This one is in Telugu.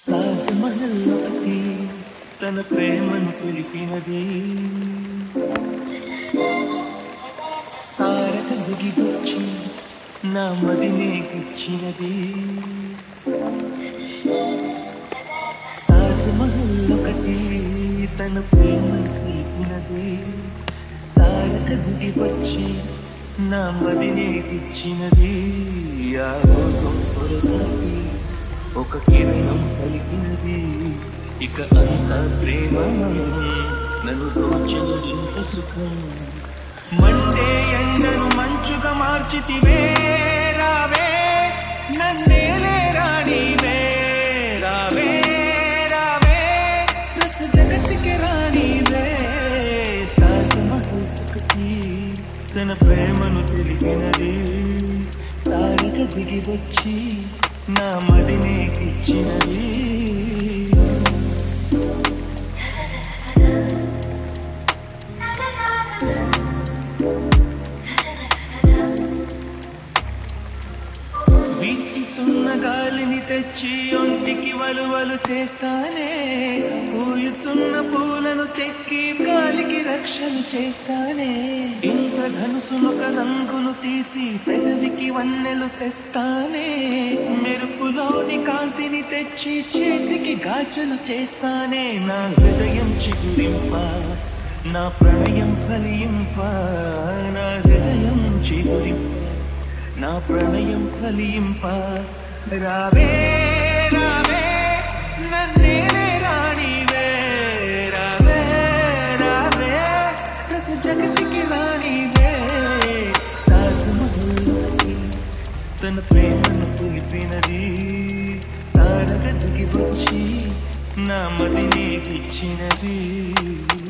తాజ్మహల్ ఒకటి తన ప్రేమను తెలిపినది తారక దిగివచ్చి నా మదినే గిచ్చినది తాజ్మహల్ ఒకటి తన ప్రేమను తెలిపినది తారక దిగివచ్చి నా మదినే గిచ్చినది ఆ రోజు పొరపాటి ఒక కిరణం పలికినది ఇక అంత ప్రేమ నన్ను దోచిన ఇంత సుఖం మండే ఎండను మంచుగా మార్చితివే రావే నన్నేలే రాణివే రావే రావే రస జగత్తుకి రాణివే తాజ్మహల్ ఒకటి తన ప్రేమను తెలిపినది తారక దిగి వచ్చి నా మదినే ఇచ్చినది వీచుచున్న గాలిని తెచ్చి ఒంటికి వలువలు చేస్తానే పూయుచున్న పూలను చెక్కి గాలికి రక్షణ చేస్తానే ఇంత ధనుసునొక రంగును తీసి పెదవికి వన్నెలు తెస్తానే మెరుపులోని కాంతిని తెచ్చి చేతికి గాజులు చేస్తానే నా హృదయం చిగురింప నా ప్రణయం ఫలింప నా హృదయం చిగురింప నా ప్రణయం ఫలింప రావే రావే నన్నేలే రాణివే రావే రావే రస జగతికి రాణివే తాజ్మహల్కి తన ప్రేమను తెలిపినది తారగతికి వచ్చి నా మదిని ఇచ్చినది